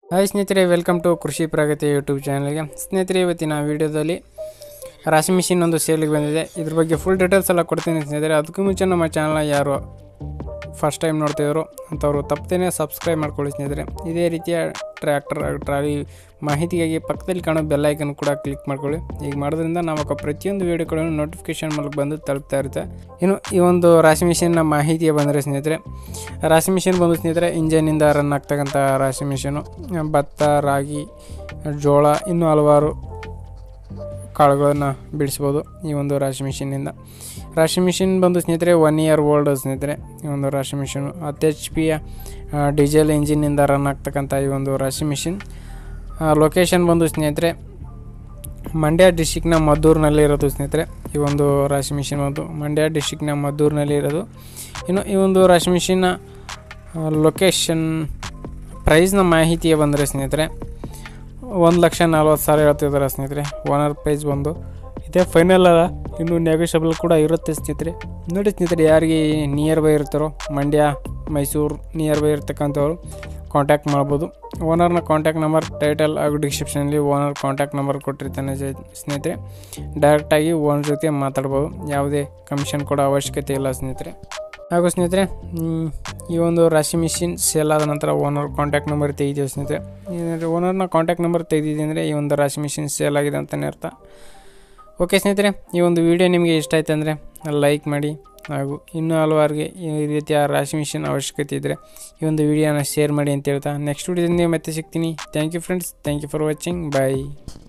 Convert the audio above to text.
hi ಸ್ನೇಹಿತರೆ welcome to ಕೃಷಿ ಪ್ರಗತಿ YouTube ಚಾನಲ್ಗೆ ಸ್ನೇಹಿತರೆ ಇವತ್ತಿನ ವಿಡಿಯೋದಲ್ಲಿ ರಾಶಿ ಮಿಷಿನ್ ಒಂದು ಸೇಲಿಗೆ ಬಂದಿದೆ ಇದ್ರ ಬಗ್ಗೆ ಫುಲ್ ಡೀಟೇಲ್ಸ್ ಎಲ್ಲ ಕೊಡ್ತೀನಿ ಸ್ನೇಹಿತರೆ ಅದಕ್ಕೂ ಮುಂಚೆ ನಮ್ಮ ಚಾನಲ್ನ ಯಾರು ಫಸ್ಟ್ ಟೈಮ್ ನೋಡ್ತಿದ್ರು ಅಂಥವ್ರು ತಪ್ಪದೇನೆ ಸಬ್ಸ್ಕ್ರೈಬ್ ಮಾಡ್ಕೊಳ್ಳಿ ಸ್ನೇಹಿತರೆ ಇದೇ ರೀತಿಯ ಟ್ರ್ಯಾಕ್ಟರ್ ಟ್ರಾಲಿ ಮಾಹಿತಿಗಾಗಿ ಪಕ್ಕದಲ್ಲಿ ಕಾಣೋ ಬೆಲ್ ಐಕನ್ ಕೂಡ ಕ್ಲಿಕ್ ಮಾಡ್ಕೊಳ್ಳಿ ಈಗ ಮಾಡೋದ್ರಿಂದ ನಾವು ಹಾಕೋ ಪ್ರತಿಯೊಂದು ವೀಡಿಯೋಗಳನ್ನು ನೋಟಿಫಿಕೇಶನ್ ಮೂಲಕ ಬಂದು ತಲುಪ್ತಾ ಇರುತ್ತೆ ಇನ್ನು ಈ ಒಂದು ರಾಶಿ ಮಿಷಿನ್ನ ಮಾಹಿತಿಯ ಬಂದರೆ ಸ್ನೇಹಿತರೆ ರಾಶಿ ಮಿಷಿನ್ ಬಂದು ಸ್ನೇಹಿತರೆ ಇಂಜನಿಂದ ರನ್ ಆಗ್ತಕ್ಕಂಥ ರಾಶಿ ಮಿಷಿನು ಭತ್ತ ರಾಗಿ ಜೋಳ ಇನ್ನೂ ಹಲವಾರು ಕಾಳುಗಳನ್ನು ಬಿಡಿಸ್ಬೋದು ಈ ಒಂದು ರಾಶಿ ಮಿಷಿನಿಂದ ರಾಶಿ ಮಿಷಿನ್ ಬಂದು ಸ್ನೇಹಿತರೆ ಒನ್ ಇಯರ್ ಓಲ್ಡ್ ಸ್ನೇಹಿತರೆ ಈ ಒಂದು ರಾಶಿ ಮಿಷಿನು ಹತ್ತು ಎಚ್ ಪಿಯ ಡೀಸೆಲ್ ಇಂಜಿನಿಂದ ರನ್ ಆಗ್ತಕ್ಕಂಥ ಈ ಒಂದು ರಾಶಿ ಮಿಷಿನ್ ಲೊಕೇಶನ್ ಬಂದು ಸ್ನೇಹಿತರೆ ಮಂಡ್ಯ ಡಿಸ್ಟಿಕ್ನ ಮದ್ದೂರಿನಲ್ಲಿ ಇರೋದು ಸ್ನೇಹಿತರೆ ಈ ಒಂದು ರಾಶಿ ಮಿಷಿನ್ ಬಂದು ಮಂಡ್ಯ ಡಿಸ್ಟಿಕ್ನ ಮದ್ದೂರಿನಲ್ಲಿ ಇರೋದು ಇನ್ನು ಈ ಒಂದು ರಾಶಿ ಮಿಷಿನ್ನ ಲೊಕೇಶನ್ ಪ್ರೈಸ್ನ ಮಾಹಿತಿಯೇ ಬಂದರೆ ಸ್ನೇಹಿತರೆ ಒಂದು ಲಕ್ಷ ನಲ್ವತ್ತು ಸಾವಿರ ಹೇಳ್ತಿದ್ದಾರೆ ಸ್ನೇಹಿತರೆ ಓನರ್ ಪ್ರೈಸ್ ಬಂದು ಇದೇ ಫೈನಲ್ ಅಲ್ಲ ಇನ್ನು ನೆಗೋಷಿಯಬಲ್ ಕೂಡ ಇರುತ್ತೆ ಸ್ನೇಹಿತರೆ ನೋಡಿ ಸ್ನೇಹಿತರೆ ಯಾರಿಗೆ ನಿಯರ್ ಬೈ ಇರ್ತಾರೋ ಮಂಡ್ಯ ಮೈಸೂರು ನಿಯರ್ ಬೈ ಇರ್ತಕ್ಕಂಥವ್ರು ಕಾಂಟ್ಯಾಕ್ಟ್ ಮಾಡ್ಬೋದು ಓನರ್ನ ಕಾಂಟ್ಯಾಕ್ಟ್ ನಂಬರ್ ಟೈಟಲ್ ಹಾಗೂ ಡಿಸ್ಕ್ರಿಪ್ಷನಲ್ಲಿ ಓನರ್ ಕಾಂಟ್ಯಾಕ್ಟ್ ನಂಬರ್ ಕೊಟ್ಟಿರ್ತಾನೆ ಜ- ಸ್ನೇಹಿತರೆ ಡೈರೆಕ್ಟಾಗಿ ಓನರ್ ಜೊತೆ ಮಾತಾಡ್ಬೋದು ಯಾವುದೇ ಕಮಿಷನ್ ಕೊಡೋ ಅವಶ್ಯಕತೆ ಇಲ್ಲ ಸ್ನೇಹಿತರೆ ಹಾಗೂ ಸ್ನೇಹಿತರೆ ಮ್, ಈ ಒಂದು ರಾಶಿ ಮಿಷಿನ್ ಸೇಲ್ ಆದ ನಂತರ ಓನರ್ ಕಾಂಟ್ಯಾಕ್ಟ್ ನಂಬರ್ ತೆಗಿತೀವಿ ಸ್ನೇಹಿತರೆ ಏನಾದರೆ ಓನರ್ನ ಕಾಂಟ್ಯಾಕ್ಟ್ ನಂಬರ್ ತೆಗೆದಿದೆ ಅಂದರೆ ಈ ಒಂದು ರಾಶಿ ಮಿಷಿನ್ ಸೇಲ್ ಆಗಿದೆ ಅಂತಲೇ ಅರ್ಥ ಓಕೆ ಸ್ನೇಹಿತರೆ ಈ ಒಂದು ವಿಡಿಯೋ ನಿಮಗೆ ಇಷ್ಟ ಆಯ್ತು ಅಂದರೆ ಲೈಕ್ ಮಾಡಿ ಹಾಗೂ ಇನ್ನೂ ಹಲವಾರಿಗೆ ಈ ರೀತಿಯ ರಾಶಿ ಮಿಷಿನ್ ಅವಶ್ಯಕತೆ ಇದ್ದರೆ ಈ ಒಂದು ವಿಡಿಯೋನ ಶೇರ್ ಮಾಡಿ ಅಂತ ಹೇಳ್ತಾ ನೆಕ್ಸ್ಟ್ ವಿಡಿಯೋದಿಂದ ಮತ್ತೆ ಸಿಗ್ತೀನಿ thank you friends thank you for watching bye